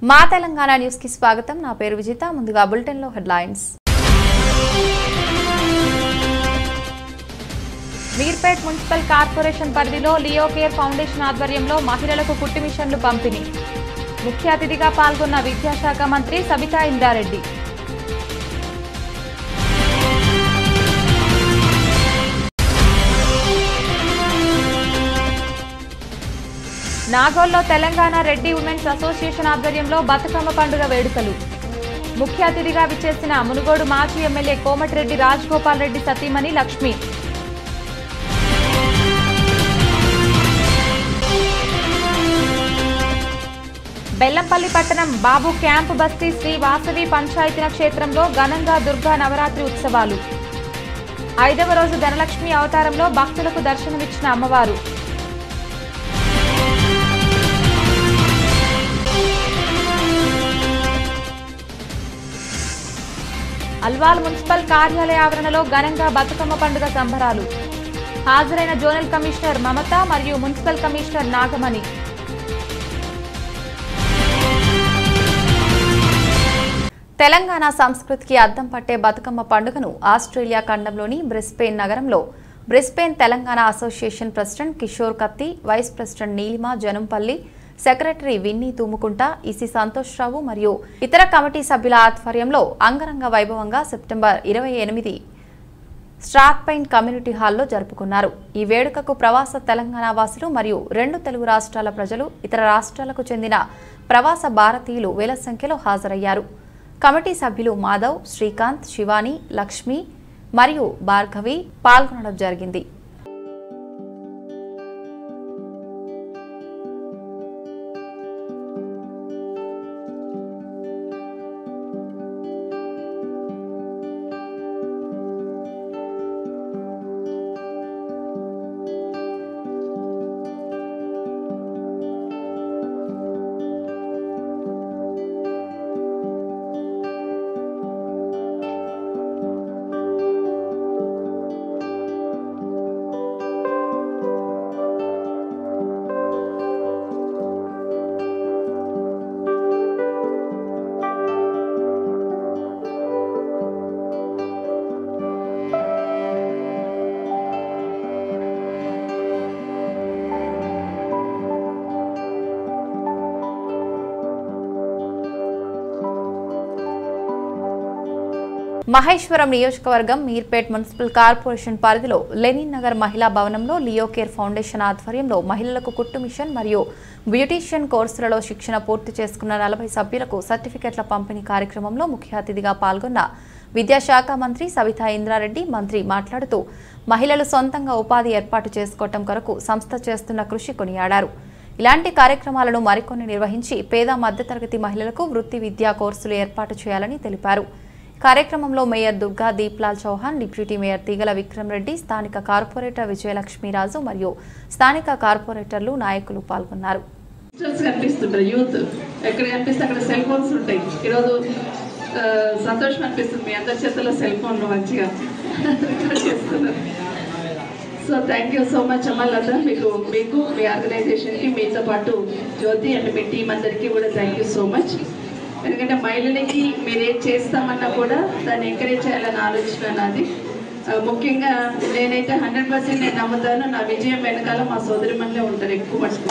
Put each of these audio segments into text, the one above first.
మా తెలంగాణ న్యూస్ కి స్వాగతం నా పేరు విజిత ముందుగా బులెటిన్ లో హెడ్లైన్స్ మీర్పేట్ మున్సిపల్ కార్పొరేషన్ పరిధిలో లియో కేర్ ఫౌండేషన్ ఆధ్వర్యంలో మహిళలకు కుట్టి మిషన్లు పంపిణీ ముఖ్య అతిథిగా పాల్గొన్న విద్యాశాఖ మంత్రి సబితా ఇందారెడ్డి నాగోల్లో తెలంగాణ రెడ్డి ఉమెన్స్ అసోసియేషన్ ఆధ్వర్యంలో బతుకమ్మ పండుగ వేడుకలు ముఖ్య అతిథిగా విచ్చేసిన మునుగోడు మాజీ ఎమ్మెల్యే కోమటిరెడ్డి రాజగోపాల్ రెడ్డి సతీమణి లక్ష్మి బెల్లంపల్లి పట్టణం బాబు క్యాంప్ బస్తీ శ్రీ వాసవి పంచాయతీన క్షేత్రంలో ఘనంగా దుర్గా నవరాత్రి ఉత్సవాలు ఐదవ రోజు ధనలక్ష్మి అవతారంలో భక్తులకు దర్శనమిచ్చిన అమ్మవారు అల్వాల్ మున్సిపల్ కార్యాలయ ఆవరణలో ఘనంగా బతుకమ్మ పండుగ సంబరాలు హాజరైన జోనల్ కమిషనర్ మమత మరియు మున్సిపల్ కమిషనర్ నాగమణి తెలంగాణ సంస్కృతికి అద్దం పట్టే బతుకమ్మ పండుగను ఆస్ట్రేలియా ఖండంలోని బ్రిస్బెయిన్ నగరంలో Brisbane Telangana association president Kishore Katti vice president Neelima Janampalli secretary Vinni Thumukunta EC Santosh Rao మరియు ఇతర కమిటీ సభ్యుల ఆధ్వర్యంలో అంగరంగ వైభవంగా సెప్టెంబర్ ఇరవై ఎనిమిది స్ట్రాత్పైన్ కమ్యూనిటీ హాల్లో జరుపుకున్నారు ఈ వేడుకకు ప్రవాస తెలంగాణ వాసులు మరియు రెండు తెలుగు రాష్ట్రాల ప్రజలు ఇతర రాష్ట్రాలకు చెందిన ప్రవాస భారతీయులు వేల సంఖ్యలో హాజరయ్యారు కమిటీ సభ్యులు మాధవ్ శ్రీకాంత్ శివాని లక్ష్మి మరియు భార్గవి పాల్గొనడం జరిగింది మహేశ్వరం నియోజకవర్గం మీర్పేట్ మున్సిపల్ కార్పొరేషన్ పరిధిలో లెనిన్ నగర్ మహిళా భవనంలో లియో కేర్ ఫౌండేషన్ ఆధ్వర్యంలో మహిళలకు కుట్టు మిషన్ మరియు బ్యూటీషియన్ కోర్సులలో శిక్షణ పూర్తి చేసుకున్న నలభై సభ్యులకు సర్టిఫికెట్ల పంపిణీ కార్యక్రమంలో ముఖ్య అతిథిగా పాల్గొన్న విద్యాశాఖ మంత్రి సవితా ఇంద్రారెడ్డి మంత్రి మాట్లాడుతూ మహిళలు సొంతంగా ఉపాధి ఏర్పాటు చేసుకోవటం కొరకు సంస్థ చేస్తున్న కృషి కొనియాడారు ఇలాంటి కార్యక్రమాలను మరికొన్ని నిర్వహించి పేద మధ్యతరగతి మహిళలకు వృత్తి విద్యా కోర్సులు ఏర్పాటు చేయాలని తెలిపారు కార్యక్రమంలో mayor Durga Deeplal Chauhan deputy mayor Teegala Vikram Reddy స్థానిక కార్పొరేటర్ విజయలక్ష్మీరాజు మరియు స్థానిక కార్పొరేటర్లు నాయకులు పాల్గొన్నారు డిజిటల్స్ కనిపిస్తుంటారు యూత్ ఎక్కడ కనిపిస్తే అక్కడ సెల్ ఫోన్స్ ఉంటాయి ఈరోజు ఆ, సంతోషం అనిపిస్తుంది మీ అందరి చేతుల్లో సెల్ ఫోన్లు మంచిగా రికార్డ్ చేస్తున్నారు so thank you so much అమ్మ లత మీకు మీకు మీ ఆర్గనైజేషన్కి మీతో పాటు జ్యోతి అండ్ మీ టీం అందరికీ కూడా థ్యాంక్ యూ సో మచ్ ఎందుకంటే మహిళలకి మీరు ఏం చేస్తామన్నా కూడా దాన్ని ఎంకరేజ్ చేయాలని ఆలోచన నాది ఆ, ముఖ్యంగా నేనైతే హండ్రెడ్ పర్సెంట్ నేను నమ్ముతాను నా విజయం వెనకాల మా సోదరి ఉంటారు ఎక్కువ మటుకు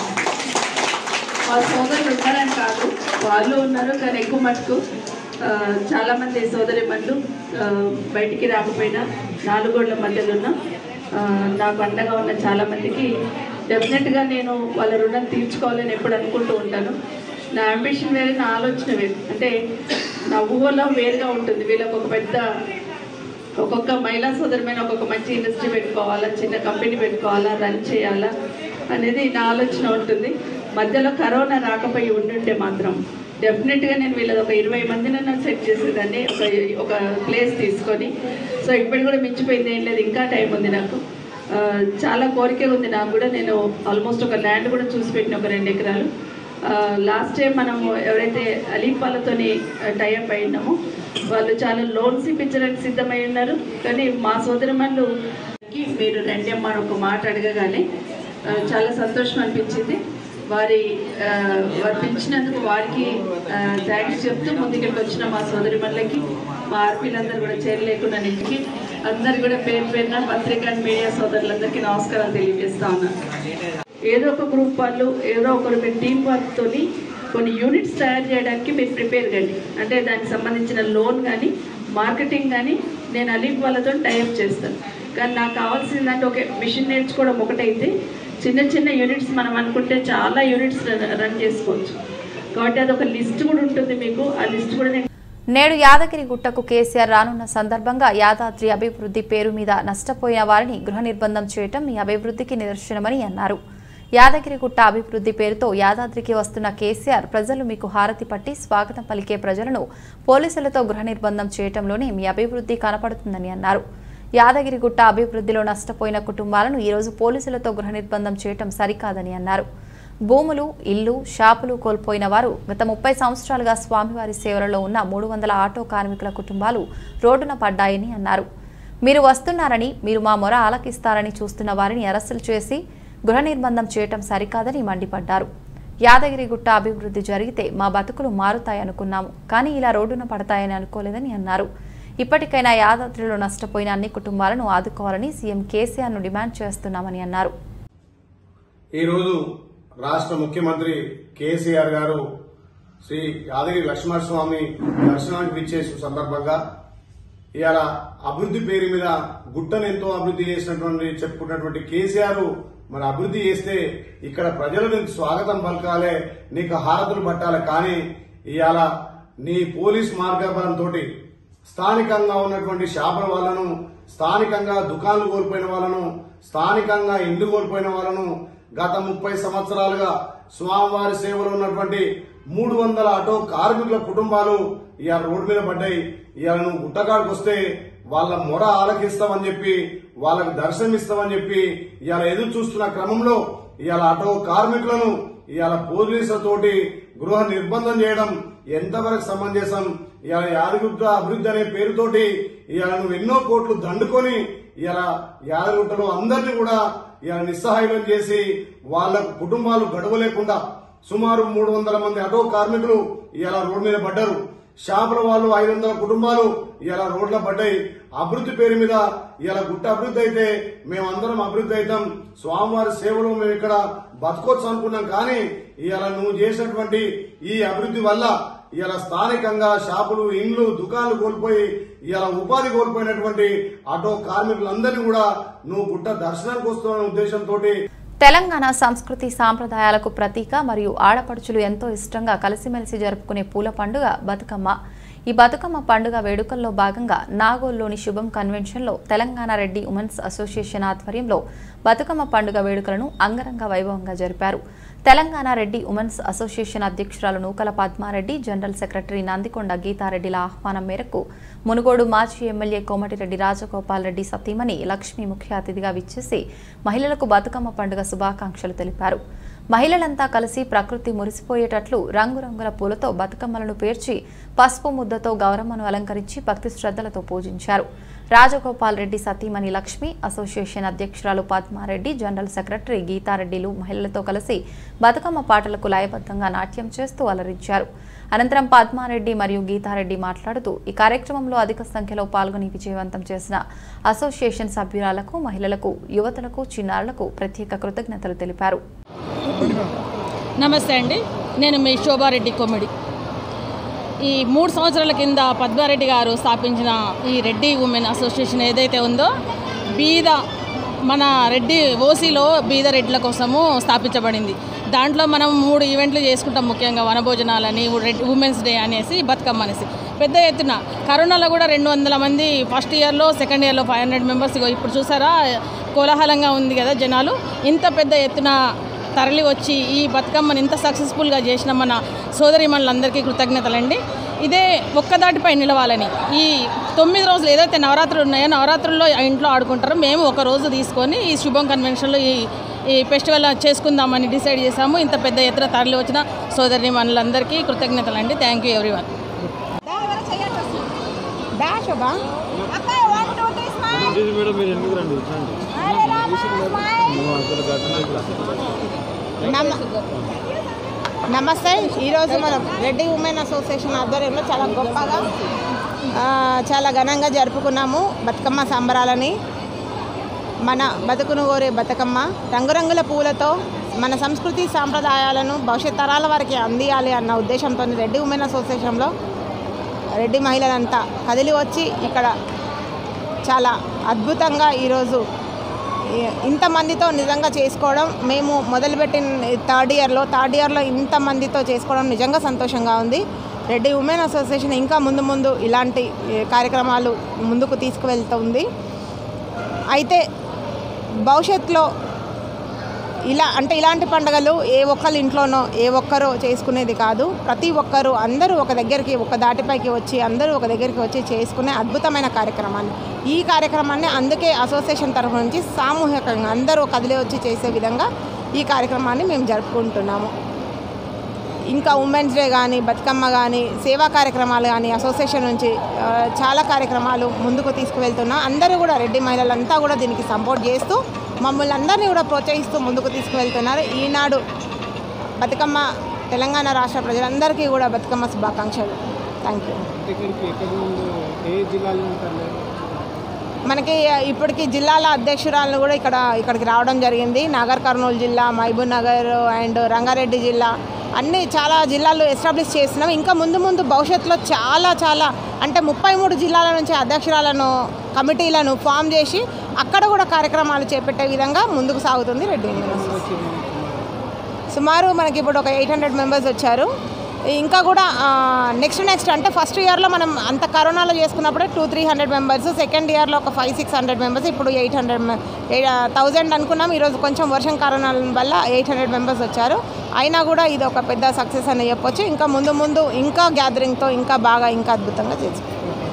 మా సోదరులు ఉన్నారని కాదు వాళ్ళు ఉన్నారు కానీ ఎక్కువ మటుకు ఆ, చాలా మంది సోదరి మనులు బయటికి రాకపోయినా నాలుగోళ్ల మధ్యలో ఉన్న ఆ, నాకు అండగా ఉన్న చాలా మందికి డెఫినెట్గా నేను వాళ్ళ రుణం తీర్చుకోవాలని ఎప్పుడు అనుకుంటూ ఉంటాను నా అంబిషన్ వేరే నా ఆలోచన వేరు అంటే నా ఊహలో వేరుగా ఉంటుంది వీళ్ళకి ఒక పెద్ద ఒక్కొక్క మహిళా సోదరమైన ఒక్కొక్క మంచి ఇండస్ట్రీ పెట్టుకోవాలా చిన్న కంపెనీ పెట్టుకోవాలా రన్ చేయాలా అనేది నా ఆలోచన ఉంటుంది మధ్యలో కరోనా రాకపోయి ఉండుంటే మాత్రం డెఫినెట్గా నేను వీళ్ళది ఒక ఇరవై మందినన్నా సెట్ చేసేదాన్ని ఒక ఒక ప్లేస్ తీసుకొని సో ఇప్పటికి కూడా మించిపోయింది ఏం లేదు ఇంకా టైం ఉంది నాకు ఆ, చాలా కోరిక ఉంది నాకు కూడా నేను ఆల్మోస్ట్ ఒక ల్యాండ్ కూడా చూసి పెట్టిన ఒక రెండు ఎకరాలు లాస్ట్ టైం మనము ఎవరైతే అలీఫ్ వాళ్ళతోని టైఅప్ అయినామో వాళ్ళు చాలా లోన్స్ ఇప్పించడానికి సిద్ధమై ఉన్నారు కానీ మా సోదరమన్లు మీరు రండి అమ్మ అని ఒక మాట అడగగానే ఆ, చాలా సంతోషం అనిపించింది వారి ఆ, వారు పిలిచినందుకు వారికి థ్యాంక్స్ చెప్తూ ముందుకెళ్ళి వచ్చిన మా సోదరి మళ్ళకి మా ఆర్పీలందరూ కూడా చేరలేకుండా ఇంటికి అందరు కూడా పేరు పేరున పత్రికా అండ్ మీడియా సోదరులందరికీ నమస్కారాలు తెలియజేస్తా ఉన్నాను ఏదో ఒక గ్రూప్ వాళ్ళు ఏదో ఒకరు మీరు టీం వర్క్తోని కొన్ని యూనిట్స్ తయారు చేయడానికి మీరు ప్రిపేర్ కండి అంటే దానికి సంబంధించిన లోన్ కానీ మార్కెటింగ్ కానీ నేను అలీఫ్ వాళ్ళతో టైఅప్ చేస్తాను కానీ నాకు కావాల్సిందంటే ఒక మిషన్ నేర్చుకోవడం ఒకటైతే చిన్న చిన్న యూనిట్స్ మనం అనుకుంటే చాలా యూనిట్స్ రన్ చేసుకోవచ్చు కాబట్టి అది ఒక లిస్ట్ కూడా ఉంటుంది మీకు ఆ లిస్ట్ కూడా నేను నేడు యాదగిరి గుట్టకు కేసీఆర్ రానున్న సందర్భంగా యాదాద్రి అభివృద్ధి పేరు మీద నష్టపోయిన వారిని గృహ నిర్బంధం చేయటం మీ అభివృద్ధికి నిదర్శనమని అన్నారు యాదగిరిగుట్ట అభివృద్ధి పేరుతో యాదాద్రికి వస్తున్న కేసీఆర్ ప్రజలు మీకు హారతి పట్టి స్వాగతం పలికే ప్రజలను పోలీసులతో గృహ నిర్బంధం చేయటంలోనే మీ అభివృద్ధి కనపడుతుందని అన్నారు యాదగిరిగుట్ట అభివృద్ధిలో నష్టపోయిన కుటుంబాలను ఈరోజు పోలీసులతో గృహ నిర్బంధం చేయటం సరికాదని అన్నారు భూములు ఇల్లు షాపులు కోల్పోయిన వారు గత ముప్పై సంవత్సరాలుగా స్వామివారి సేవలలో ఉన్న మూడు వందల ఆటో కార్మికుల కుటుంబాలు రోడ్డున పడ్డాయని అన్నారు మీరు వస్తున్నారని మీరు మా మొర ఆలకిస్తారని చూస్తున్న వారిని అరెస్టులు చేసి గృహ నిర్బంధం చేయటం సరికాదని మండిపడ్డారు యాదగిరిగుట్ట అభివృద్ధి జరిగితే మా బతుకులు మారుతాయనుకున్నాము కానీ ఇలా రోడ్డున పడతాయని అనుకోలేదని అన్నారు ఇప్పటికైనా యాదాద్రిలో నష్టపోయిన అన్ని కుటుంబాలను ఆదుకోవాలని సీఎం కేసీఆర్ను డిమాండ్ చేస్తున్నామని అన్నారు ఈరోజు రాష్ట్ర ముఖ్యమంత్రి కేసీఆర్ గారు శ్రీ యాదగిరి లక్ష్మణస్వామి దర్శనానికి విచ్చేసిన సందర్భంగా ఇవాళ అభివృద్ధి పేరు మీద గుట్టను ఎంతో అభివృద్ధి చేసినటువంటి చెప్పుకున్నటువంటి కేసీఆర్ మరి అభివృద్ధి చేస్తే ఇక్కడ ప్రజలు నీకు స్వాగతం పలకాలే నీకు హారతులు పట్టాలి కానీ ఇవాళ నీ పోలీస్ మార్గబలంతో స్థానికంగా ఉన్నటువంటి షాపుల వాళ్ళను స్థానికంగా దుకాణాలు కోల్పోయిన వాళ్ళను స్థానికంగా ఇండ్లు కోల్పోయిన వాళ్ళను గత ముప్పై సంవత్సరాలుగా స్వామివారి సేవలో ఉన్నటువంటి మూడు వందల ఆటో కార్మికుల కుటుంబాలు ఇవాళ రోడ్డు మీద పడ్డాయి ఇవాళ నువ్వు గుట్టకాడికి వస్తే వాళ్ళ మొర ఆలకిస్తామని చెప్పి వాళ్ళకు దర్శనం ఇస్తామని చెప్పి ఇవాళ ఎదురు చూస్తున్న క్రమంలో ఇవాళ ఆటో కార్మికులను ఇవాళ పోలీసులతోటి గృహ నిర్బంధం చేయడం ఎంతవరకు సమంజసం ఇవాళ యాదగిరిగుట్ట అభివృద్ధి అనే పేరుతోటి ఇవాళ నువ్వు ఎన్నో కోట్లు దండుకొని ఇవాళ యాదగిరిగుట్టలో అందరినీ కూడా ఇవాళ నిస్సహాయం చేసి వాళ్ళ కుటుంబాలు గడవలేకుండా సుమారు మూడు వందల మంది ఆటో కార్మికులు ఇవాళ రోడ్డు మీద పడ్డారు షాపుల వాళ్ళు ఐదు వందల కుటుంబాలు ఇలా రోడ్ల పడ్డాయి అభివృద్ధి పేరు మీద ఇలా గుట్ట అభివృద్ధి అయితే మేమందరం అభివృద్ధి అవుతాం స్వామివారి సేవలో మేము ఇక్కడ బతకొచ్చు అనుకున్నాం కానీ ఇవాళ నువ్వు చేసినటువంటి ఈ అభివృద్ధి వల్ల ఇలా స్థానికంగా షాపులు ఇండ్లు దుకాణాలు కోల్పోయి ఇలా ఉపాధి కోల్పోయినటువంటి ఆటో కార్మికులందరినీ కూడా నువ్వు గుట్ట దర్శనానికి వస్తున్న ఉద్దేశంతో తెలంగాణ సంస్కృతి సాంప్రదాయాలకు ప్రతీక మరియు ఆడపడుచులు ఎంతో ఇష్టంగా కలిసిమెలిసి జరుపుకునే పూల పండుగ బతుకమ్మ ఈ బతుకమ్మ పండుగ వేడుకల్లో భాగంగా నాగోల్లోని శుభం కన్వెన్షన్లో తెలంగాణ రెడ్డి ఉమెన్స్ అసోసియేషన్ ఆధ్వర్యంలో బతుకమ్మ పండుగ వేడుకలను అంగరంగ వైభవంగా జరిపారు తెలంగాణ రెడ్డి ఉమెన్స్ అసోసియేషన్ అధ్యక్షురాలు నూకల పద్మారెడ్డి జనరల్ సెక్రటరీ నందికొండ గీతారెడ్డిల ఆహ్వానం మేరకు మునుగోడు మాజీ ఎమ్మెల్యే కోమటిరెడ్డి రాజగోపాల్ రెడ్డి సతీమణి లక్ష్మి ముఖ్య అతిథిగా విచ్చేసి మహిళలకు బతుకమ్మ పండుగ శుభాకాంక్షలు తెలిపారు మహిళలంతా కలిసి ప్రకృతి మురిసిపోయేటట్లు రంగురంగుల పూలతో బతుకమ్మలను పేర్చి పసుపు ముద్దతో గౌరమ్మను అలంకరించి భక్తి శ్రద్ధలతో పూజించారు రాజగోపాల్ రెడ్డి సతీమణి లక్ష్మి అసోసియేషన్ అధ్యక్షురాలు పద్మారెడ్డి జనరల్ సెక్రటరీ గీతారెడ్డిలు మహిళలతో కలిసి బతుకమ్మ పాటలకు లయబద్ధంగా నాట్యం చేస్తూ అలరించారు అనంతరం పద్మారెడ్డి మరియు గీతారెడ్డి మాట్లాడుతూ ఈ కార్యక్రమంలో అధిక సంఖ్యలో పాల్గొని విజయవంతం చేసిన అసోసియేషన్ సభ్యురాలకు మహిళలకు యువతలకు చిన్నారులకు ప్రత్యేక కృతజ్ఞతలు తెలిపారు నమస్తే అండి నేను మీ శోభారెడ్డి కొమ్మిడి ఈ మూడు సంవత్సరాల కింద పద్మారెడ్డి గారు స్థాపించిన ఈ రెడ్డి ఉమెన్ అసోసియేషన్ ఏదైతే ఉందో బీద మన రెడ్డి ఓసీలో బీద రెడ్ల కోసము స్థాపించబడింది దాంట్లో మనం మూడు ఈవెంట్లు చేసుకుంటాం ముఖ్యంగా వనభోజనాలని రెడ్ ఉమెన్స్ డే అనేసి బతుకమ్మ అనేసి పెద్ద ఎత్తున కరోనాలో కూడా రెండు వందల మంది ఫస్ట్ ఇయర్లో సెకండ్ ఇయర్లో ఫైవ్ హండ్రెడ్ మెంబర్స్ ఇగో ఇప్పుడు చూసారా కోలాహలంగా ఉంది కదా జనాలు ఇంత పెద్ద ఎత్తున తరలి వచ్చి ఈ బతుకమ్మని ఇంత సక్సెస్ఫుల్గా చేసిన మన సోదరి మనులందరికీ కృతజ్ఞతలండి ఇదే ఒక్కదాటిపై నిలవాలని ఈ తొమ్మిది రోజులు ఏదైతే నవరాత్రులు ఉన్నాయో నవరాత్రుల్లో ఆ ఇంట్లో ఆడుకుంటారో మేము ఒక రోజు తీసుకొని ఈ శుభం కన్వెన్షన్లో ఈ ఈ ఫెస్టివల్ చేసుకుందామని డిసైడ్ చేశాము ఇంత పెద్ద ఎత్తున తరలి వచ్చిన సోదరి మనులందరికీ కృతజ్ఞతలండి థ్యాంక్ యూ ఎవ్రీవన్ దా శోభా అక్క one two three smile madam మీరు ఎందుకు రండి రండి అరే రామా స్మైల్ నువ్వు అసలు ఘటన ఇట్లా నమ నమస్తే ఈరోజు మనం రెడ్డి ఉమెన్ అసోసియేషన్ ఆధ్వర్యంలో చాలా గొప్పగా ఆ, చాలా ఘనంగా జరుపుకున్నాము బతుకమ్మ సంబరాలని మన బతుకును కోరే బతుకమ్మ రంగురంగుల పూలతో మన సంస్కృతి సాంప్రదాయాలను భవిష్యత్ తరాల వారికి అందియాలి అన్న ఉద్దేశంతో రెడ్డి ఉమెన్ అసోసియేషన్లో రెడ్డి మహిళలంతా కదిలి వచ్చి ఇక్కడ చాలా అద్భుతంగా ఈరోజు ఈ- ఇంతమందితో నిజంగా చేసుకోవడం మేము మొదలుపెట్టిన థర్డ్ ఇయర్లో థర్డ్ ఇయర్లో ఇంతమందితో చేసుకోవడం నిజంగా సంతోషంగా ఉంది రెడ్డి ఉమెన్ అసోసియేషన్ ఇంకా ముందు ముందు ఇలాంటి ఏ, కార్యక్రమాలు ముందుకు తీసుకువెళ్తుంది అయితే భవిష్యత్తులో ఇలా అంటే ఇలాంటి పండుగలు ఏ ఒక్కరి ఇంట్లోనో ఏ ఒక్కరో చేసుకునేది కాదు ప్రతి ఒక్కరూ అందరూ ఒక దగ్గరికి ఒక దాటిపైకి వచ్చి అందరూ ఒక దగ్గరికి వచ్చి చేసుకునే అద్భుతమైన కార్యక్రమాన్ని ఈ కార్యక్రమాన్ని అందుకే అసోసియేషన్ తరఫు నుంచి సామూహికంగా అందరూ కదిలే వచ్చి చేసే విధంగా ఈ కార్యక్రమాన్ని మేము జరుపుకుంటున్నాము ఇంకా ఉమెన్స్ డే కానీ బతుకమ్మ కానీ సేవా కార్యక్రమాలు కానీ అసోసియేషన్ నుంచి ఆ, చాలా కార్యక్రమాలు ముందుకు తీసుకువెళ్తున్నాం అందరూ కూడా రెడ్డి మహిళలంతా కూడా దీనికి సపోర్ట్ చేస్తూ మమ్మల్ని అందరినీ కూడా ప్రోత్సహిస్తూ ముందుకు తీసుకువెళ్తున్నారు ఈనాడు బతుకమ్మ తెలంగాణ రాష్ట్ర ప్రజలందరికీ కూడా బతుకమ్మ శుభాకాంక్షలు థ్యాంక్ యూ ఇక్కడికి ఎక్కడ నుండి ఏ జిల్లాలో ఉంటారు మనకి ఇప్పటికి జిల్లాల అధ్యక్షురాలను కూడా ఇక్కడ ఇక్కడికి రావడం జరిగింది నాగర్ కర్నూలు జిల్లా మహబూబ్ నగర్ అండ్ రంగారెడ్డి జిల్లా అన్ని చాలా జిల్లాలు ఎస్టాబ్లిష్ చేస్తున్నాం ఇంకా ముందు ముందు భవిష్యత్తులో చాలా చాలా అంటే ముప్పై మూడు జిల్లాల నుంచి అధ్యక్షురాలను కమిటీలను ఫామ్ చేసి అక్కడ కూడా కార్యక్రమాలు చేపట్టే విధంగా ముందుకు సాగుతుంది రెడ్డి యూనివర్సిటీ సుమారు మనకి ఇప్పుడు ఒక ఎయిట్ హండ్రెడ్ మెంబర్స్ వచ్చారు ఇంకా కూడా నెక్స్ట్ నెక్స్ట్ అంటే ఫస్ట్ ఇయర్లో మనం అంత కరోనాలో చేసుకున్నప్పుడే two three hundred members second ఇయర్లో ఒక ఫైవ్ సిక్స్ హండ్రెడ్ మెంబర్స్ ఇప్పుడు ఎయిట్ హండ్రెడ్ థౌజండ్ అనుకున్నాం ఈరోజు కొంచెం వర్షం కరోనా వల్ల ఎయిట్ హండ్రెడ్ మెంబర్స్ వచ్చారు అయినా కూడా ఇది ఒక పెద్ద సక్సెస్ అని చెప్పొచ్చు ఇంకా ముందు ముందు ఇంకా గ్యాదరింగ్తో ఇంకా బాగా ఇంకా అద్భుతంగా చేసుకుంటాం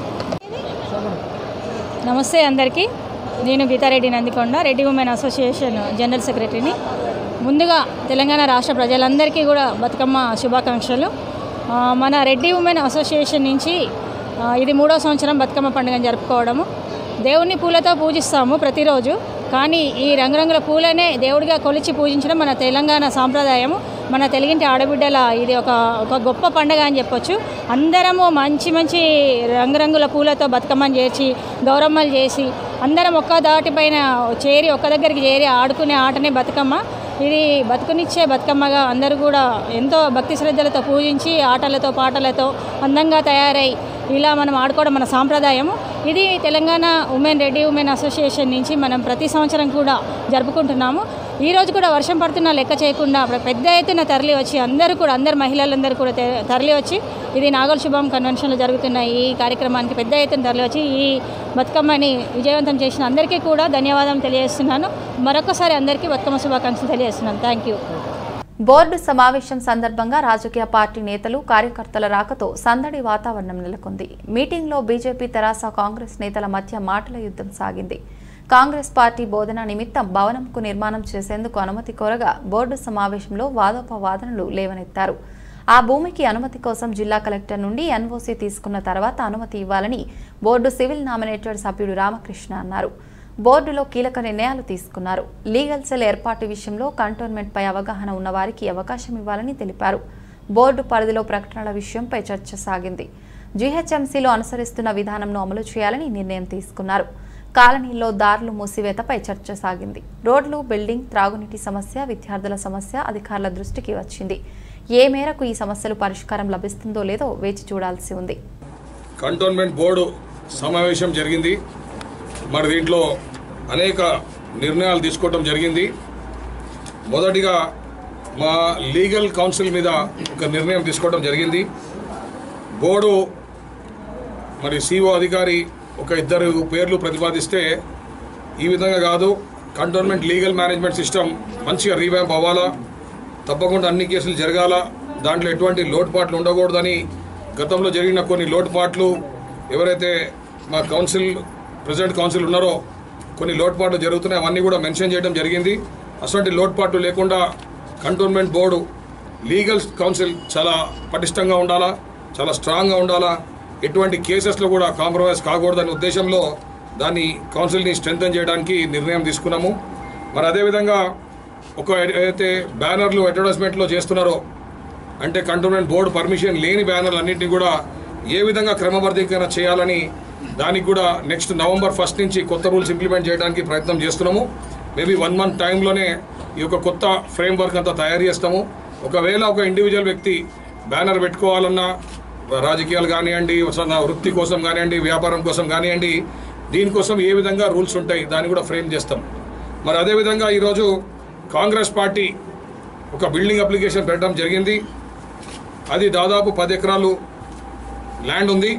నమస్తే అందరికీ నేను Geetha Reddy Nandikonda Reddy women association general సెక్రటరీని ముందుగా తెలంగాణ రాష్ట్ర ప్రజలందరికీ కూడా బతుకమ్మ శుభాకాంక్షలు ఆ, మన రెడ్డి ఉమెన్ అసోసియేషన్ నుంచి ఆ, ఇది మూడో సంవత్సరం బతుకమ్మ పండుగను జరుపుకోవడము దేవుణ్ణి పూలతో పూజిస్తాము ప్రతిరోజు కానీ ఈ రంగురంగుల పూలనే దేవుడిగా కొలిచి పూజించడం మన తెలంగాణ సాంప్రదాయము మన తెలుగింటి ఆడబిడ్డల ఇది ఒక ఒక గొప్ప పండుగ అని చెప్పొచ్చు అందరము మంచి మంచి రంగురంగుల పూలతో బతుకమ్మని చేర్చి గౌరమ్మలు చేసి అందరం ఒక్క దాటిపైన చేరి ఒక్క దగ్గరికి చేరి ఆడుకునే ఆటనే బతుకమ్మ ఇది బతుకునిచ్చే బతుకమ్మగా అందరూ కూడా ఎంతో భక్తి శ్రద్ధలతో పూజించి ఆటలతో పాటలతో అందంగా తయారై ఇలా మనం ఆడుకోవడం మన సాంప్రదాయము ఇది Telangana women Reddy women association నుంచి మనం ప్రతి సంవత్సరం కూడా జరుపుకుంటున్నాము ఈ రోజు కూడా వర్షం పడుతున్నా లెక్క చేయకుండా ప్ర- పెద్ద ఎత్తున తరలి వచ్చి అందరూ కూడా అందరు మహిళలందరూ కూడా తె- తరలి వచ్చి ఇది నాగల్ శుభం కన్వెన్షన్లో జరుగుతున్న ఈ కార్యక్రమానికి పెద్ద ఎత్తున తరలి వచ్చి ఈ బతుకమ్మని విజయవంతం చేసిన అందరికీ కూడా ధన్యవాదాలు తెలియజేస్తున్నాను మరొకసారి అందరికీ బతుకమ్మ శుభాకాంక్షలు తెలియజేస్తున్నాను థ్యాంక్ యూ బోర్డు సమావేశం సందర్భంగా రాజకీయ పార్టీ నేతలు కార్యకర్తల రాకతో సందడి వాతావరణం నెలకొంది మీటింగ్లో బీజేపీ తెరాస కాంగ్రెస్ నేతల మధ్య మాటల యుద్ధం సాగింది కాంగ్రెస్ పార్టీ బోధన నిమిత్తం భవనంకు నిర్మాణం చేసేందుకు అనుమతి కోరగా బోర్డు సమావేశంలో వాదోపవాదనలు లేవనెత్తారు ఆ భూమికి అనుమతి కోసం జిల్లా కలెక్టర్ నుండి ఎన్ఓసీ తీసుకున్న తర్వాత అనుమతి ఇవ్వాలని బోర్డు సివిల్ నామినేటెడ్ సభ్యుడు రామకృష్ణ అన్నారు బోర్డులో కీలక నిర్ణయాలు తీసుకున్నారు లీగల్ సెల్ ఏర్పాటు విషయంలో కంటోన్మెంట్పై అవగాహన ఉన్న వారికి అవకాశం ఇవ్వాలని తెలిపారు బోర్డు పరిధిలో ప్రకటనల విషయంపై చర్చ సాగింది జీహెచ్ఎంసీలో అనుసరిస్తున్న విధానంను అమలు చేయాలని నిర్ణయం తీసుకున్నారు కాలనీల్లో దారులు మూసివేతపై చర్చ సాగింది రోడ్లు బిల్డింగ్ త్రాగునీటి సమస్య విద్యార్థుల సమస్య అధికారుల దృష్టికి వచ్చింది ఏ మేరకు ఈ సమస్యలు పరిష్కారం లభిస్తుందో లేదో వేచి చూడాల్సి ఉంది కంటోన్మెంట్ బోర్డు సమావేశం జరిగింది మరి దీంట్లో అనేక నిర్ణయాలు తీసుకోవడం జరిగింది మొదటిగా మా లీగల్ కౌన్సిల్ మీద ఒక నిర్ణయం తీసుకోవడం జరిగింది బోర్డు మరి సిఓ అధికారి ఒక ఇద్దరు పేర్లు ప్రతిపాదిస్తే ఈ విధంగా కాదు కంటోన్మెంట్ లీగల్ మేనేజ్మెంట్ సిస్టమ్ మంచిగా రీవ్యాంప్ అవ్వాలా తప్పకుండా అన్ని కేసులు జరగాల దాంట్లో ఎటువంటి లోటుపాట్లు ఉండకూడదని గతంలో జరిగిన కొన్ని లోటుపాట్లు ఎవరైతే మా కౌన్సిల్ ప్రెసిడెంట్ కౌన్సిల్ ఉన్నారో కొన్ని లోటుపాట్లు జరుగుతున్నాయి అవన్నీ కూడా మెన్షన్ చేయడం జరిగింది అటువంటి లోటుపాట్లు లేకుండా కంటోన్మెంట్ బోర్డు లీగల్ కౌన్సిల్ చాలా పటిష్టంగా ఉండాలా చాలా స్ట్రాంగ్గా ఉండాలా ఎటువంటి కేసెస్లో కూడా కాంప్రమైజ్ కాకూడదనే ఉద్దేశంలో దాన్ని కౌన్సిల్ని స్ట్రెంగ్తన్ చేయడానికి నిర్ణయం తీసుకున్నాము మరి అదేవిధంగా ఒక ఏదైతే బ్యానర్లు అడ్వర్టైజ్మెంట్లో చేస్తున్నారో అంటే కంటోన్మెంట్ బోర్డు పర్మిషన్ లేని బ్యానర్లు అన్నింటినీ కూడా ఏ విధంగా క్రమబద్ధీకరణ చేయాలని దానికి కూడా నెక్స్ట్ నవంబర్ ఫస్ట్ నుంచి కొత్త రూల్స్ ఇంప్లిమెంట్ చేయడానికి ప్రయత్నం చేస్తున్నాము మేబీ వన్ మంత్ టైంలోనే ఈ యొక్క కొత్త ఫ్రేమ్ వర్క్ అంతా తయారు చేస్తాము ఒకవేళ ఒక ఇండివిజువల్ వ్యక్తి బ్యానర్ పెట్టుకోవాలన్నా రాజకీయాలు కానివ్వండి సన్న వృత్తి కోసం కానివ్వండి వ్యాపారం కోసం కానివ్వండి దీనికోసం ఏ విధంగా రూల్స్ ఉంటాయి దాన్ని కూడా ఫ్రేమ్ చేస్తాం మరి అదేవిధంగా ఈరోజు కాంగ్రెస్ పార్టీ ఒక బిల్డింగ్ అప్లికేషన్ పెట్టడం జరిగింది అది దాదాపు పది ఎకరాలు ల్యాండ్ ఉంది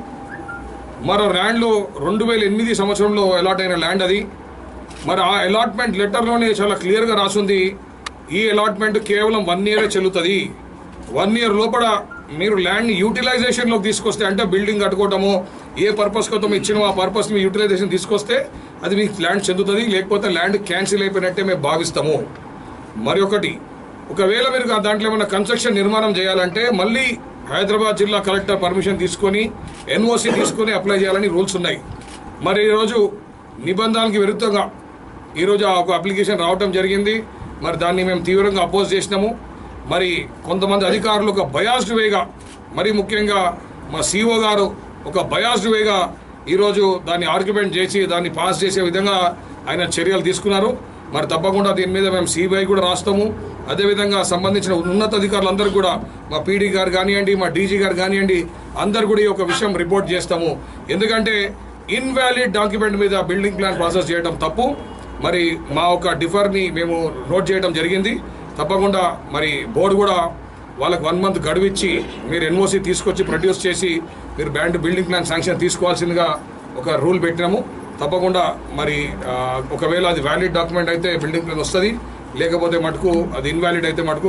మరో ల్యాండ్లో రెండు వేల ఎనిమిది సంవత్సరంలో అలాట్ అయిన ల్యాండ్ అది మరి ఆ అలాట్మెంట్ లెటర్లోనే చాలా క్లియర్గా రాసుంది ఈ అలాట్మెంట్ కేవలం వన్ ఇయరే చెల్లుతుంది వన్ ఇయర్ లోపల మీరు ల్యాండ్ని యూటిలైజేషన్లోకి తీసుకొస్తే అంటే బిల్డింగ్ కట్టుకోవటము ఏ పర్పస్ కోసం ఇచ్చినో ఆ పర్పస్ మీ యూటిలైజేషన్ తీసుకొస్తే అది మీకు ల్యాండ్ చెందుతుంది లేకపోతే ల్యాండ్ క్యాన్సిల్ అయిపోయినట్టే మేము భావిస్తాము మరి ఒకటి ఒకవేళ మీరు ఆ దాంట్లో ఏమైనా కన్స్ట్రక్షన్ నిర్మాణం చేయాలంటే మళ్ళీ హైదరాబాద్ జిల్లా కలెక్టర్ పర్మిషన్ తీసుకొని ఎన్ఓసి తీసుకొని అప్లై చేయాలని రూల్స్ ఉన్నాయి మరి ఈరోజు నిబంధనలకు విరుద్ధంగా ఈరోజు ఆ ఒక అప్లికేషన్ రావటం జరిగింది మరి దాన్ని మేము తీవ్రంగా అపోజ్ చేసినాము మరి కొంతమంది అధికారులు ఒక బయాస్డ్ వేగా మరి ముఖ్యంగా మా సిఓ గారు ఒక బయాస్డ్ వేగా ఈరోజు దాన్ని ఆర్గ్యుమెంట్ చేసి దాన్ని పాస్ చేసే విధంగా ఆయన చర్యలు తీసుకున్నారు మరి తప్పకుండా దీని మీద మేము సిబిఐ కూడా రాస్తాము అదేవిధంగా సంబంధించిన ఉన్నతాధికారులందరూ కూడా మా పీడీ గారు కానివ్వండి మా డీజీ గారు కానివ్వండి అందరు కూడా ఈ యొక్క విషయం రిపోర్ట్ చేస్తాము ఎందుకంటే ఇన్వాలిడ్ డాక్యుమెంట్ మీద బిల్డింగ్ ప్లాన్ ప్రాసెస్ చేయడం తప్పు మరి మా ఒక డిఫర్ని మేము నోట్ చేయడం జరిగింది తప్పకుండా మరి బోర్డు కూడా వాళ్ళకి వన్ మంత్ గడువిచ్చి మీరు ఎన్ఓసి తీసుకొచ్చి ప్రొడ్యూస్ చేసి మీరు బ్యాండ్ బిల్డింగ్ ప్లాన్ శాంక్షన్ తీసుకోవాల్సిందిగా ఒక రూల్ పెట్టినాము తప్పకుండా మరి ఆ, ఒకవేళ అది వ్యాలిడ్ డాక్యుమెంట్ అయితే బిల్డింగ్ ప్లాన్ వస్తుంది లేకపోతే మటుకు అది ఇన్వాలిడ్ అయితే మటుకు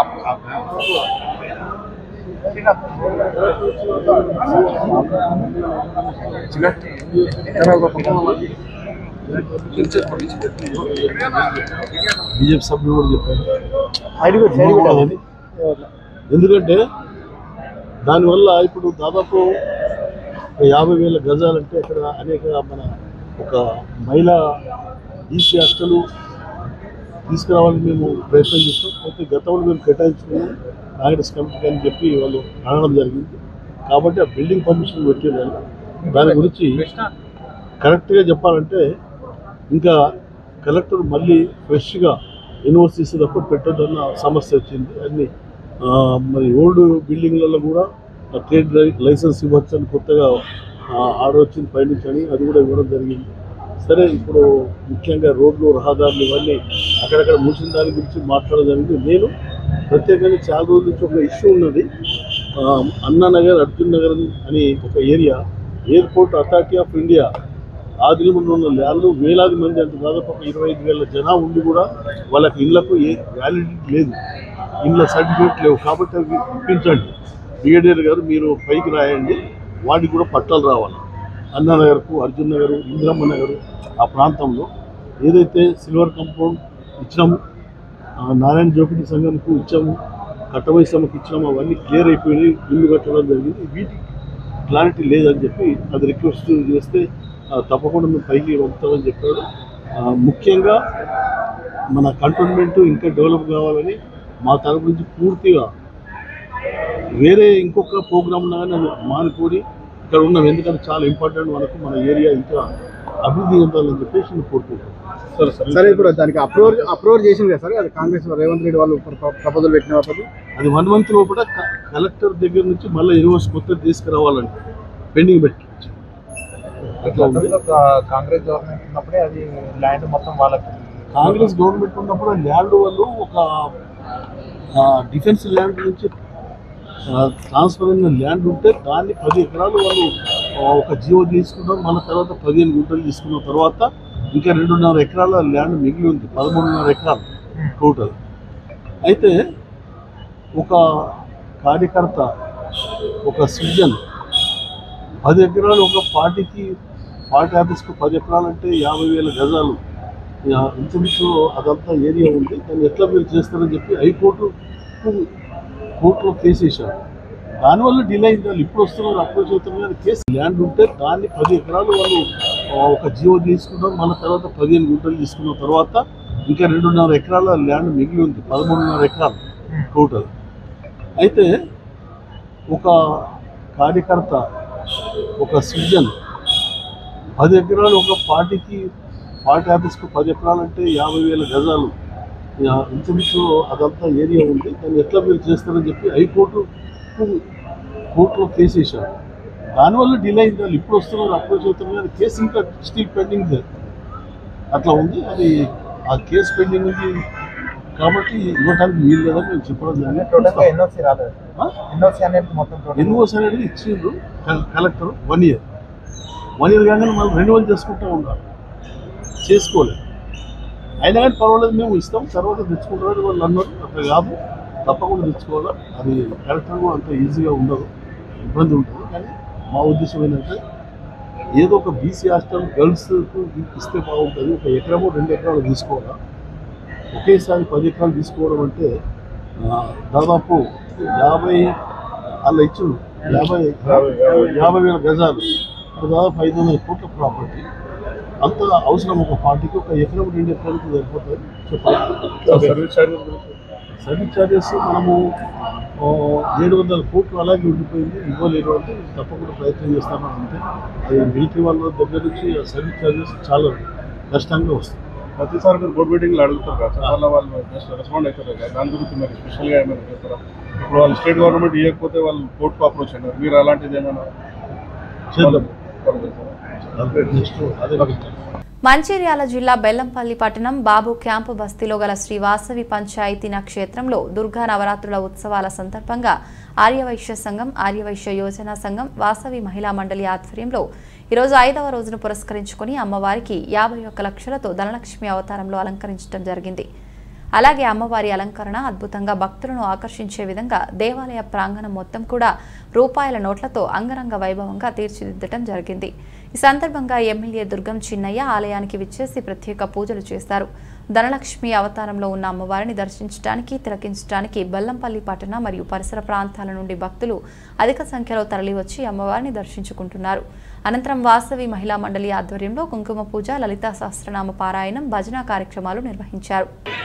బీజేపీ సభ్యులు కూడా చెప్పారు అది. ఎందుకంటే దానివల్ల ఇప్పుడు దాదాపు ఒక యాభై వేల గజాలంటే అక్కడ అనేక మన ఒక మహిళా ఈసీ హాస్టల్ తీసుకురావాలని మేము ప్రయత్నం చేస్తాం అయితే గతంలో మేము కేటాయించుకున్నాం కాంగ్రెస్ కమిటీకి అని చెప్పి వాళ్ళు అనడం జరిగింది కాబట్టి ఆ బిల్డింగ్ పర్మిషన్ పెట్టారు దాని గురించి కరెక్ట్గా చెప్పాలంటే ఇంకా కలెక్టర్ మళ్ళీ ఫ్రెష్గా యూనివర్సిటీస్ తప్ప పెట్టొద్దన్న సమస్య వచ్చింది అన్ని ఆ, మరి ఓల్డ్ బిల్డింగ్లలో కూడా ట్రేడ్ లైసెన్స్ ఇవ్వచ్చు అని కొత్తగా ఆర్డర్ వచ్చింది పైనుంచి అని అది కూడా ఇవ్వడం జరిగింది సరే ఇప్పుడు ముఖ్యంగా రోడ్లు రహదారులు ఇవన్నీ అక్కడక్కడ మూసిన దాని గురించి మాట్లాడడం జరిగింది నేను ప్రత్యేకంగా చాలా రోజుల నుంచి ఒక ఇష్యూ ఉన్నది ఆ, అన్నానగర్ అర్జున్ నగర్ అని ఒక area airport authority of India ఆదిలములో ఉన్న ల్యాండ్లు వేలాది మంది అంటే దాదాపు ఒక ఇరవై ఐదు వేల జనాభా ఉండి కూడా వాళ్ళకి ఇళ్లకు ఏ వ్యాలిడిటీ లేదు ఇళ్ళ సర్టిఫికేట్ లేవు కాబట్టి అవి ఇప్పించండి బ్రిగేడియర్ గారు మీరు పైకి రాయండి వాటికి కూడా పట్టాలు రావాలి అన్నానగర్కు అర్జున్ నగర్ ఇంద్రమ్మ నగర్ ఆ ప్రాంతంలో ఏదైతే సిల్వర్ కంపౌండ్ ఇచ్చినాము ఆ నారాయణ జోపిడి సంఘంకు ఇచ్చాము కట్టవైసమ్మకి ఇచ్చినాము అవన్నీ క్లియర్ అయిపోయినాయి ఇల్లు కట్టడం జరిగింది వీటికి క్లారిటీ లేదని చెప్పి అది రిక్వెస్ట్ చేస్తే ఆ, తప్పకుండా మేము పైకి పంపుతామని చెప్పాడు ఆ, ముఖ్యంగా మన కంటోన్మెంట్ ఇంకా డెవలప్ కావాలని మా తరపు నుంచి పూర్తిగా వేరే ఇంకొక ప్రోగ్రామ్ ఉన్నా కానీ అది మానుకొని ఇక్కడ ఉన్నాం ఎందుకంటే చాలా ఇంపార్టెంట్ మనకు మన ఏరియా ఇంకా అభివృద్ధి చెందాలని చెప్పేసి నేను కోరుకుంటున్నాను సరే సరే సరే ఇప్పుడు దానికి అప్రూవల్ అప్రూవల్ చేసింది కదా సార్ అది కాంగ్రెస్ రేవంత్ రెడ్డి వాళ్ళు ప్రపోజల్ పెట్టిన వాళ్ళు అది వన్ మంత్ లోపల క- కలెక్టర్ దగ్గర నుంచి మళ్ళీ యూనివర్సిటీ కొత్తది తీసుకురావాలండి పెండింగ్ పెట్టి అట్లా ఉంది. కాంగ్రెస్ గవర్నమెంట్ ఉన్నప్పుడే అది ల్యాండ్ మొత్తం వాళ్ళకి కాంగ్రెస్ గవర్నమెంట్ ఉన్నప్పుడు ఆ ల్యాండ్ వాళ్ళు ఒక ఆ, డిఫెన్స్ ల్యాండ్ నుంచి ఆ, ట్రాన్స్ఫర్ అయిన ల్యాండ్ ఉంటే దాన్ని పది ఎకరాలు వాళ్ళు ఆ, ఒక జీవో తీసుకున్నారు మన తర్వాత పదిహేను గుంటలు తీసుకున్న తర్వాత ఇంకా రెండున్నర ఎకరాల ల్యాండ్ మిగిలి ఉంది పదమూడున్నర ఎకరాలు టోటల్ అయితే ఒక కార్యకర్త ఒక సిటిజన్ పది ఎకరాలు ఒక పార్టీకి పార్టీ ఆఫీస్కి పది ఎకరాలు అంటే యాభై వేల గజాలు యా, ఇంచుమించు అదంతా ఏరియా ఉంది దాన్ని ఎట్లా మీరు చేస్తారని చెప్పి హైకోర్టు కోర్టులో కేసు వేశారు దానివల్ల డిలే అయింది వాళ్ళు ఇప్పుడు వస్తున్నారు అప్పుడు చేస్తున్నారు కానీ కేసు ల్యాండ్ ఉంటే దాన్ని పది ఎకరాలు వాళ్ళు ఆ, ఒక జీవో తీసుకున్నారు మన తర్వాత పదిహేను గుంటలు తీసుకున్న తర్వాత ఇంకా రెండున్నర ఎకరాల ల్యాండ్ మిగిలి ఉంది పదమూడున్నర ఎకరాలు టోటల్ అయితే ఒక కార్యకర్త ఒక సిటిజన్ పది ఎకరాలు ఒక పార్టీకి పార్టీ ఆఫీస్కి పది ఎకరాలు అంటే యాభై వేల గజాలు యా, ఇంచుమించు అదంతా ఏరియా ఉంది దాన్ని ఎట్లా మీరు చేస్తారని చెప్పి హైకోర్టు కోర్టులో కేసు వేశారు దానివల్ల డిలే అయింది వాళ్ళు ఇప్పుడు వస్తున్నారు అప్రోచ్ అవుతున్నారు కానీ కేసు ఇంకా స్టిల్ పెండింగ్ అట్లా ఉంది అది ఆ కేసు పెండింగ్ ఉంది కాబట్టి ఇవ్వడానికి వీలు లేదని మేము చెప్పడం టోటల్గా జరిగింది ఎన్ఓసి రాలేదు ఎన్ఓసి అనేది మొత్తం total- ఎన్ఓసి అనేది ఇచ్చిండ్రు కల- collector one year one year కానీ మనం రెన్యువల్ చేసుకుంటూ ఉండాలి చేసుకోలేదు అయినా కానీ పర్వాలేదు మేము ఇస్తాం తర్వాత తెచ్చుకుంటామని వాళ్ళు అన్నారు అట్లా కాదు తప్పకుండా తెచ్చుకోవాలి అది కలెక్టర్ కూడా అంత ఈజీగా ఉండదు ఇబ్బంది ఉంటుంది కానీ మా ఉద్దేశం ఏంటంటే ఏదో ఒక బీసీ హాస్టల్ గర్ల్స్కు ఇస్తే బాగుంటుంది ఒక ఎకరము రెండు ఎకరాలు తీసుకోవాలా ఒకేసారి పది ఎకరాలు తీసుకోవడం అంటే ఆ, దాదాపు యాభై అలా ఇచ్చు యాభై యాభై వేల గజాలు అంటే దాదాపు ఐదు వందల కోట్ల ప్రాపర్టీ అంత అవసరం ఒక పార్టీకి ఒక ఎకరం రెండు ఎకరాలకి సరిపోతుంది చెప్పాలి సర్వీస్ ఛార్జెస్ గురించి సర్వీస్ ఛార్జెస్ మనము ఆ, ఏడు వందల కోట్లు అలాగే ఉండిపోయింది ఇవ్వలేదు అంటే తప్పకుండా ప్రయత్నం చేస్తామని అంటే అది మిలిటరీ వాళ్ళ దగ్గర నుంచి ఆ సర్వీస్ ఛార్జెస్ చాలా కష్టంగా వస్తుంది ప్రతిసారి మీరు బోర్డు మీటింగ్లో అడుగుతారు కదా చాలా వాళ్ళు జస్ట్ రెస్పాండ్ అవుతారు కదా దాని గురించి మరి స్పెషల్గా ఏమైనా చేస్తారా ఇప్పుడు వాళ్ళు స్టేట్ గవర్నమెంట్ ఇవ్వకపోతే వాళ్ళు కోర్టుకు అప్రోచ్ అయినారు మీరు అలాంటిది ఏమైనా చేద్దాం వాళ్ళు చేస్తారా? నెక్స్ట్ అదే మంచిర్యాల జిల్లా బెల్లంపల్లి పట్టణం బాబు క్యాంపు బస్తీలో గల శ్రీ వాసవి పంచాయతీ నక్షేత్రంలో దుర్గా నవరాత్రుల ఉత్సవాల సందర్భంగా ఆర్యవైశ్య సంఘం ఆర్యవైశ్య యోజన సంఘం వాసవి మహిళా మండలి ఆధ్వర్యంలో ఈరోజు ఐదవ రోజును పురస్కరించుకుని అమ్మవారికి యాభై ఒక్క లక్షలతో ధనలక్ష్మి అవతారంలో అలంకరించడం జరిగింది అలాగే అమ్మవారి అలంకరణ అద్భుతంగా భక్తులను ఆకర్షించే విధంగా దేవాలయ ప్రాంగణం మొత్తం కూడా రూపాయల నోట్లతో అంగరంగ వైభవంగా తీర్చిదిద్దటం జరిగింది ఈ సందర్భంగా ఎమ్మెల్యే దుర్గం చిన్నయ్య ఆలయానికి విచ్చేసి ప్రత్యేక పూజలు చేశారు ధనలక్ష్మి అవతారంలో ఉన్న అమ్మవారిని దర్శించడానికి తిలకించడానికి బెల్లంపల్లి పట్టణ మరియు పరిసర ప్రాంతాల నుండి భక్తులు అధిక సంఖ్యలో తరలివచ్చి అమ్మవారిని దర్శించుకుంటున్నారు అనంతరం వాసవి మహిళా మండలి ఆధ్వర్యంలో కుంకుమ పూజ లలితా సహస్రనామ పారాయణం భజన కార్యక్రమాలు నిర్వహించారు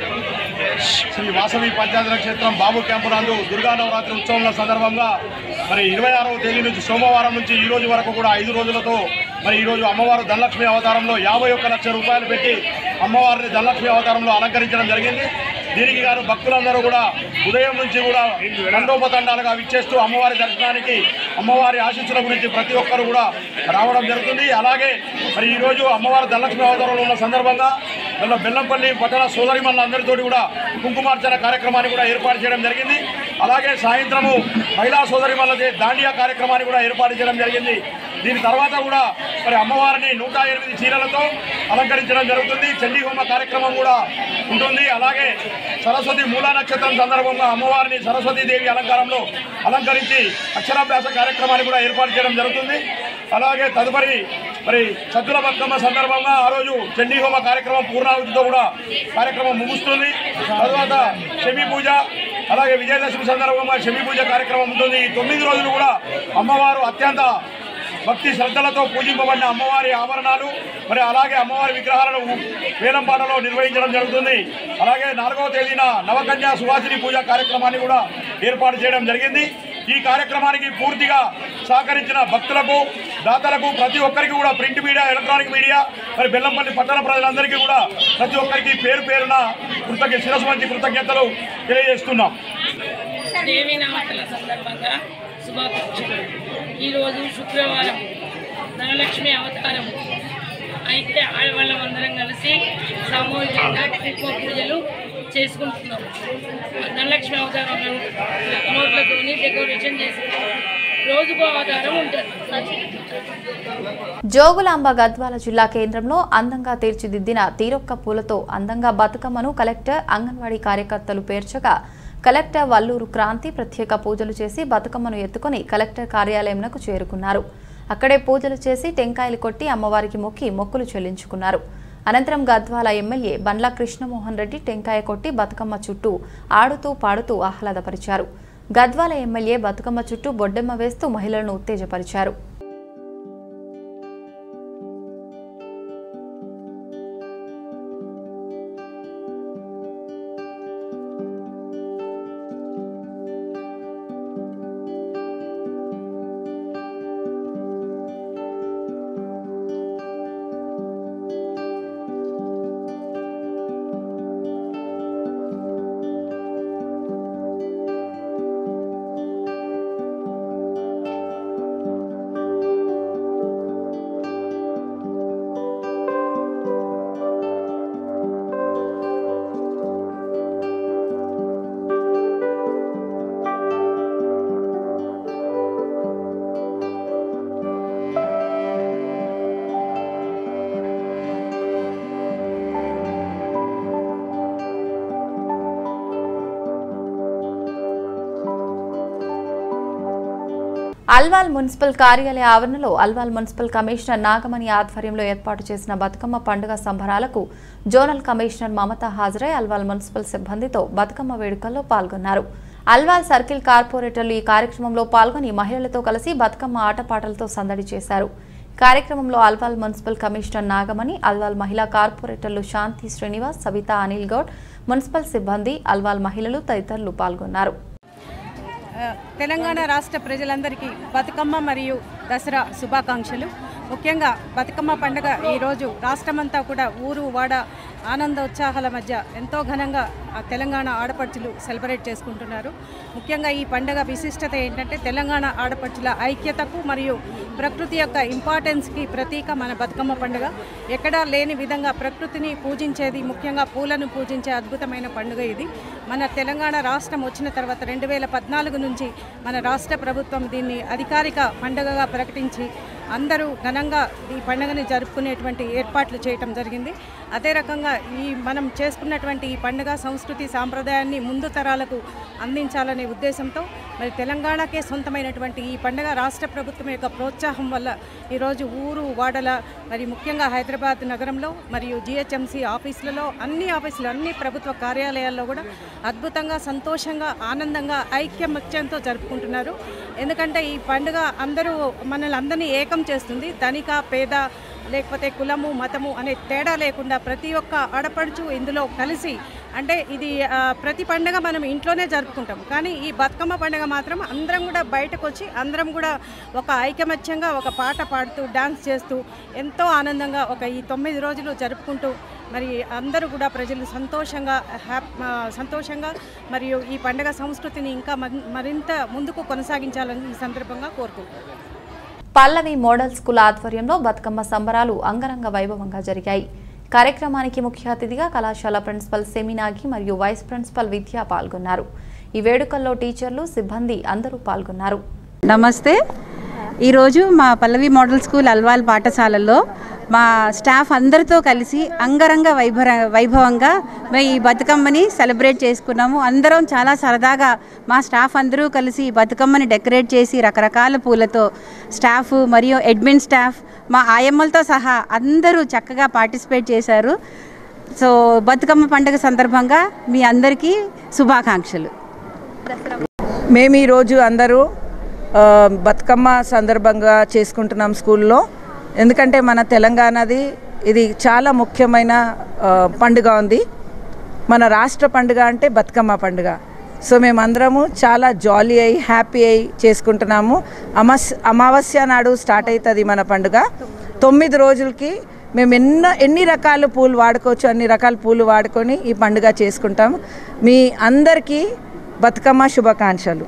శ్రీ వాసవి పంచాయతీ నక్షత్రం బాబు క్యాంపు నందు దుర్గా నవరాత్రి ఉత్సవంల సందర్భంగా మరి ఇరవై ఆరవ తేదీ నుంచి సోమవారం నుంచి ఈ రోజు వరకు కూడా ఐదు రోజులతో మరి ఈ రోజు అమ్మవారు ధనలక్ష్మి అవతారంలో యాభై ఒక్క లక్ష రూపాయలు పెట్టి అమ్మవారిని ధనలక్ష్మి అవతారంలో అలంకరించడం జరిగింది దీనికి గాను భక్తులందరూ కూడా ఉదయం నుంచి కూడా దండోపతండాలుగా విచ్చేస్తూ అమ్మవారి దర్శనానికి అమ్మవారి ఆశీస్సుల గురించి ప్రతి ఒక్కరు కూడా రావడం జరుగుతుంది అలాగే మరి ఈరోజు అమ్మవారి ధనలక్ష్మి అవతారంలో ఉన్న సందర్భంగా మన బెల్లంపల్లి పట్టణ సోదరిమణులందరితోటి కూడా కుంకుమార్చన కార్యక్రమాన్ని కూడా ఏర్పాటు చేయడం జరిగింది అలాగే సాయంత్రము మహిళా సోదరిమణులది దాండియా కార్యక్రమాన్ని కూడా ఏర్పాటు చేయడం జరిగింది దీని తర్వాత కూడా మరి అమ్మవారిని నూట ఎనిమిది చీరలతో అలంకరించడం జరుగుతుంది చండీ హోమ కార్యక్రమం కూడా ఉంటుంది అలాగే సరస్వతి మూలా నక్షత్రం సందర్భంగా అమ్మవారిని సరస్వతీదేవి అలంకారంలో అలంకరించి అక్షరాభ్యాస కార్యక్రమాన్ని కూడా ఏర్పాటు చేయడం జరుగుతుంది అలాగే తదుపరి మరి సద్దుల బతుకమ్మ సందర్భంగా ఆ రోజు చండీ హోమ కార్యక్రమం పూర్ణాహుతితో కూడా కార్యక్రమం ముగుస్తుంది తర్వాత శమి పూజ అలాగే విజయదశమి సందర్భంగా శమి పూజ కార్యక్రమం ఉంటుంది ఈ తొమ్మిది రోజులు కూడా అమ్మవారు అత్యంత భక్తి శ్రద్ధలతో పూజింపబడిన అమ్మవారి ఆభరణాలు మరి అలాగే అమ్మవారి విగ్రహాలను వేలంపాటలో నిర్వహించడం జరుగుతుంది అలాగే నాలుగవ తేదీన నవకన్యా సువాసిని పూజ కార్యక్రమాన్ని కూడా ఏర్పాటు చేయడం జరిగింది ఈ కార్యక్రమానికి పూర్తిగా సహకరించిన భక్తులకు దాతలకు ప్రతి ఒక్కరికి కూడా ప్రింట్ మీడియా ఎలక్ట్రానిక్ మీడియా మరి బెల్లంపల్లి పట్టణ ప్రజలందరికీ కూడా ప్రతి ఒక్కరికి పేరు పేరున కృతజ్ఞ శిరస్సు మంచి కృతజ్ఞతలు తెలియజేస్తున్నాం దేవి నవతల సందర్భంగా శుభాకాంక్షలు ఈరోజు శుక్రవారం ధనలక్ష్మి అవతారం అయితే ఆడవాళ్ళం అందరం కలిసి సామూహికంగా కుంకుమ పూజలు చేసుకుంటున్నాం ధనలక్ష్మి అవతారం నోట్లతోని డెకరేషన్ చేసుకుంటాం రోజుకో అవతారం ఉంటుంది జోగులాంబ గద్వాల జిల్లా కేంద్రంలో అందంగా తీర్చిదిద్దిన తీరొక్క పూలతో అందంగా బతుకమ్మను కలెక్టర్ అంగన్వాడీ కార్యకర్తలు పేర్చగా కలెక్టర్ వల్లూరు క్రాంతి ప్రత్యేక పూజలు చేసి బతుకమ్మను ఎత్తుకొని కలెక్టర్ కార్యాలయంకు చేరుకున్నారు అక్కడే పూజలు చేసి టెంకాయలు కొట్టి అమ్మవారికి మొక్కి మొక్కులు చెల్లించుకున్నారు అనంతరం గద్వాల ఎమ్మెల్యే బండ్ల కృష్ణమోహన్ రెడ్డి టెంకాయ కొట్టి బతుకమ్మ చుట్టూ ఆడుతూ పాడుతూ ఆహ్లాదపరిచారు గద్వాల ఎమ్మెల్యే బతుకమ్మ చుట్టూ బొడ్డెమ్మ వేస్తూ మహిళలను ఉత్తేజపరిచారు అల్వాల్ మున్సిపల్ కార్యాలయ ఆవరణలో అల్వాల్ మున్సిపల్ కమిషనర్ నాగమణి ఆధ్వర్యంలో ఏర్పాటు చేసిన బతుకమ్మ పండుగ సంబరాలకు జోనల్ కమిషనర్ మమత హాజరై అల్వాల్ మున్సిపల్ సిబ్బందితో బతుకమ్మ వేడుకల్లో పాల్గొన్నారు అల్వాల్ సర్కిల్ కార్పొరేటర్లు ఈ కార్యక్రమంలో పాల్గొని మహిళలతో కలిసి బతుకమ్మ ఆటపాటలతో సందడి చేశారు కార్యక్రమంలో అల్వాల్ మున్సిపల్ కమిషనర్ నాగమణి అల్వాల్ మహిళా కార్పొరేటర్లు శాంతి శ్రీనివాస్ సవితా అనిల్ గౌడ్ మున్సిపల్ సిబ్బంది అల్వాల్ మహిళలు తదితరులు పాల్గొన్నారు ఆ, తెలంగాణ రాష్ట్ర ప్రజలందరికీ బతుకమ్మ మరియు దసరా శుభాకాంక్షలు ముఖ్యంగా బతుకమ్మ పండుగ ఈరోజు రాష్ట్రమంతా కూడా ఊరు వాడ ఆనంద ఉత్సాహాల మధ్య ఎంతో ఘనంగా ఆ తెలంగాణ ఆడపడుచులు సెలబ్రేట్ చేసుకుంటున్నారు ముఖ్యంగా ఈ పండుగ విశిష్టత ఏంటంటే తెలంగాణ ఆడపడుచుల ఐక్యతకు మరియు ప్రకృతి యొక్క ఇంపార్టెన్స్కి ప్రతీక మన బతుకమ్మ పండుగ ఎక్కడా లేని విధంగా ప్రకృతిని పూజించేది ముఖ్యంగా పూలను పూజించే అద్భుతమైన పండుగ ఇది మన తెలంగాణ రాష్ట్రం వచ్చిన తర్వాత రెండు వేల పద్నాలుగు నుంచి మన రాష్ట్ర ప్రభుత్వం దీన్ని అధికారిక పండుగగా ప్రకటించి అందరూ ఘనంగా ఈ పండుగని జరుపుకునేటువంటి ఏర్పాట్లు చేయటం జరిగింది అదే రకంగా ఈ మనం చేసుకున్నటువంటి ఈ పండుగ సంస్కృతి సాంప్రదాయాన్ని ముందు తరాలకు అందించాలనే ఉద్దేశంతో మరి తెలంగాణకే సొంతమైనటువంటి ఈ పండుగ రాష్ట్ర ప్రభుత్వం యొక్క ప్రోత్సాహం వల్ల ఈరోజు ఊరు వాడల మరి ముఖ్యంగా హైదరాబాద్ నగరంలో మరియు జిహెచ్ఎంసీ ఆఫీసులలో అన్ని ఆఫీసులు అన్ని ప్రభుత్వ కార్యాలయాల్లో కూడా అద్భుతంగా సంతోషంగా ఆనందంగా ఐక్యమత్యంతో జరుపుకుంటున్నారు ఎందుకంటే ఈ పండుగ అందరూ మనల్ని అందరినీ ఏకం చేస్తుంది ధనిక పేద లేకపోతే కులము మతము అనే తేడా లేకుండా ప్రతి ఒక్క ఆడపడుచు ఇందులో కలిసి అంటే ఇది ఆ, ప్రతి పండుగ మనం ఇంట్లోనే జరుపుకుంటాం కానీ ఈ బతుకమ్మ పండుగ మాత్రం అందరం కూడా బయటకు వచ్చి అందరం కూడా ఒక ఐకమత్యంగా ఒక పాట పాడుతూ డాన్స్ చేస్తూ ఎంతో ఆనందంగా ఒక ఈ తొమ్మిది రోజులు జరుపుకుంటూ మరి అందరూ కూడా ప్రజలు సంతోషంగా హ్యాప్ ఆ, సంతోషంగా మరియు ఈ పండుగ సంస్కృతిని ఇంకా మన్- మరింత ముందుకు కొనసాగించాలని ఈ సందర్భంగా కోరుకుంటున్నాను పల్లవి మోడల్ స్కూల్ ఆధ్వర్యంలో బతుకమ్మ సంబరాలు అంగరంగ వైభవంగా జరిగాయి కార్యక్రమానికి ముఖ్య అతిథిగా కళాశాల ప్రిన్సిపల్ సెమినాగి మరియు వైస్ ప్రిన్సిపల్ విద్య పాల్గొన్నారు ఈ వేడుకల్లో టీచర్లు సిబ్బంది అందరూ పాల్గొన్నారు నమస్తే ఈరోజు మా పల్లవి మోడల్ స్కూల్ అల్వాల్ పాఠశాలల్లో మా స్టాఫ్ అందరితో కలిసి అంగరంగ వైభవ వైభవంగా మేము ఈ బతుకమ్మని సెలబ్రేట్ చేసుకున్నాము అందరం చాలా సరదాగా మా స్టాఫ్ అందరూ కలిసి ఈ బతుకమ్మని డెకరేట్ చేసి రకరకాల పూలతో స్టాఫ్ మరియు అడ్మిన్ స్టాఫ్ మా ఆయమ్మలతో సహా అందరూ చక్కగా పార్టిసిపేట్ చేశారు సో బతుకమ్మ పండుగ సందర్భంగా మీ అందరికీ శుభాకాంక్షలు మేము ఈరోజు అందరూ ఆ, బతుకమ్మ సందర్భంగా చేసుకుంటున్నాం స్కూల్లో ఎందుకంటే మన తెలంగాణది ఇది చాలా ముఖ్యమైన ఆ, పండుగ ఉంది మన రాష్ట్ర పండుగ అంటే బతుకమ్మ పండుగ సో మేమందరము చాలా జాలీ అయి హ్యాపీ అయి చేసుకుంటున్నాము అమస్ అమావాస్య నాడు స్టార్ట్ అవుతుంది మన పండుగ తొమ్మిది రోజులకి మేము ఎన్నో ఎన్ని రకాల పూలు వాడుకోవచ్చు అన్ని రకాల పూలు వాడుకొని ఈ పండుగ చేసుకుంటాము మీ అందరికీ బతుకమ్మ శుభాకాంక్షలు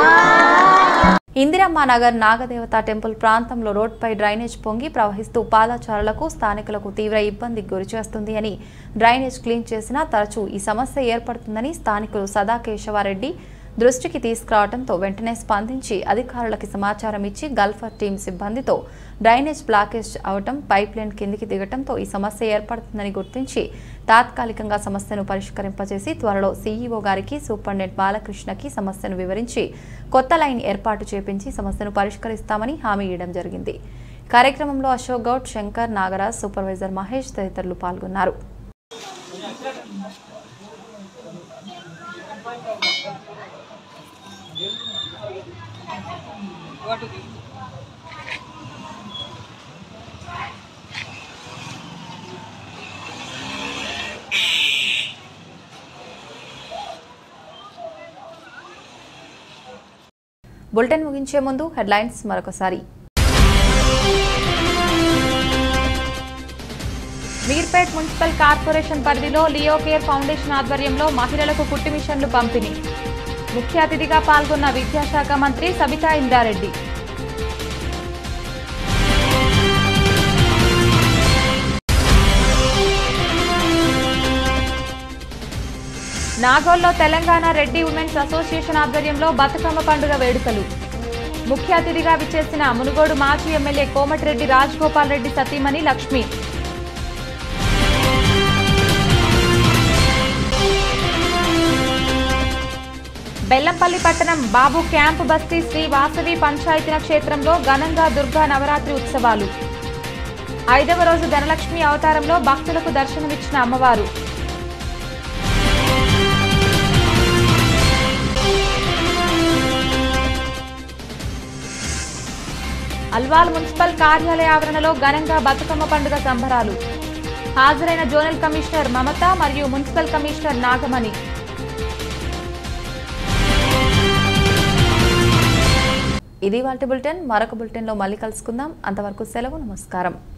ఇందిరమ్మ నగర్ నాగదేవత టెంపుల్ ప్రాంతంలో రోడ్పై డ్రైనేజ్ పొంగి ప్రవహిస్తూ పాదచారులకు స్థానికులకు తీవ్ర ఇబ్బందికి గురిచేస్తుంది అని డ్రైనేజ్ క్లీన్ చేసినా తరచూ ఈ సమస్య ఏర్పడుతుందని స్థానికులు సదా కేశవారెడ్డి దృష్టికి తీసుకురావడంతో వెంటనే స్పందించి అధికారులకి సమాచారం ఇచ్చి గల్ఫర్ టీం సిబ్బందితో డ్రైనేజ్ బ్లాకేజ్ అవటం పైప్ లైన్ కిందికి దిగటంతో ఈ సమస్య ఏర్పడుతుందని గుర్తించి తాత్కాలికంగా సమస్యను పరిష్కరింపజేసి త్వరలో సీఈఓ గారికి సూపరింటెండెంట్ బాలకృష్ణకి సమస్యను వివరించి కొత్త లైన్ ఏర్పాటు చేపించి సమస్యను పరిష్కరిస్తామని హామీ ఇవ్వడం జరిగింది కార్యక్రమంలో అశోక్ గౌడ్ శంకర్ నాగరాజ్ సూపర్వైజర్ మహేష్ తదితరులు పాల్గొన్నారు బులెటిన్ ముగించే ముందు హెడ్లైన్స్ మరొకసారి మీర్పేట్ మున్సిపల్ కార్పొరేషన్ పరిధిలో లియో కేర్ ఫౌండేషన్ ఆధ్వర్యంలో మహిళలకు కుట్టి మిషన్లు పంపిణీ ముఖ్య అతిథిగా పాల్గొన్న విద్యాశాఖ మంత్రి సబితా ఇందారెడ్డి నాగోల్లో తెలంగాణ రెడ్డి ఉమెన్స్ అసోసియేషన్ ఆధ్వర్యంలో బతుకమ్మ పండుగ వేడుకలు ముఖ్య అతిథిగా విచ్చేసిన మునుగోడు మాజీ ఎమ్మెల్యే కోమటిరెడ్డి రాజగోపాల్ రెడ్డి సతీమణి లక్ష్మి బెల్లంపల్లి పట్టణం బాబు క్యాంపు బస్తీ శ్రీ వాసవి పంచాయతీన క్షేత్రంలో ఘనంగా దుర్గా నవరాత్రి ఉత్సవాలు ఐదవ రోజు ధనలక్ష్మి అవతారంలో భక్తులకు దర్శనమిచ్చిన అమ్మవారు అల్వాల్ మున్సిపల్ కార్యాలయ ఆవరణలో ఘనంగా బతుకమ్మ పండుగ సంబరాలు హాజరైన జోనల్ కమిషనర్ మమత మరియు మున్సిపల్ కమిషనర్ నాగమణి ఇది వాటి బులెటిన్ మరొక బులెటిన్లో మళ్ళీ కలుసుకుందాం అంతవరకు సెలవు నమస్కారం